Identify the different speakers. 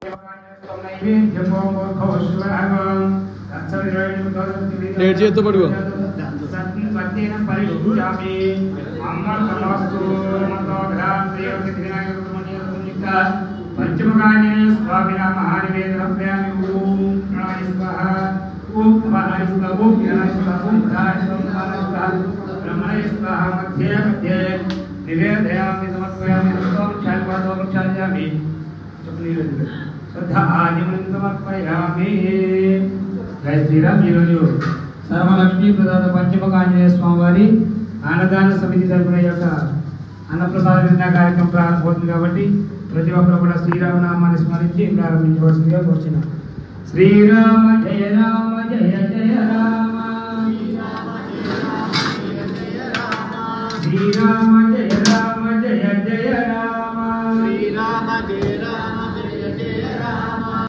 Speaker 1: ఏడు చేత్తో పట్టుకో.
Speaker 2: పంచముఖాన్ని స్వామిన మహానివేదనభ్యామి ఓం ప్రాణాయ స్వాహ ఓం ప్రాణాయ స్వాహ ఓం జ్ఞానాయ స్వాహ ఓం ప్రాణాయ స్వాహ ప్రాణాయ స్వాహ బ్రహ్మణాయ స్వాహ మధ్యే మధ్యే నివేదయామి సమర్పయామి వృక్షాన్ని పాదో వృక్షాన్ని చెప్పలేదు శ్రద్ధాజములను సమర్పయామి జై శ్రీరామ్ ఈరోజు సర్వలక్ష్మీ ప్రదాత పంచముఖ ఆంజనేయ స్వామి వారి అన్నదాన సమితి తరపున ఈ యొక్క అన్నప్రసాద వితరణ కార్యక్రమం ప్రారంభమవుతుంది కాబట్టి ప్రతి ఒక్కరు కూడా శ్రీరామనామాన్ని స్మరించి ప్రారంభించవలసిందిగా కోరుచున్నాం శ్రీరామ జయ రామ జయ జయ రామ శ్రీరామ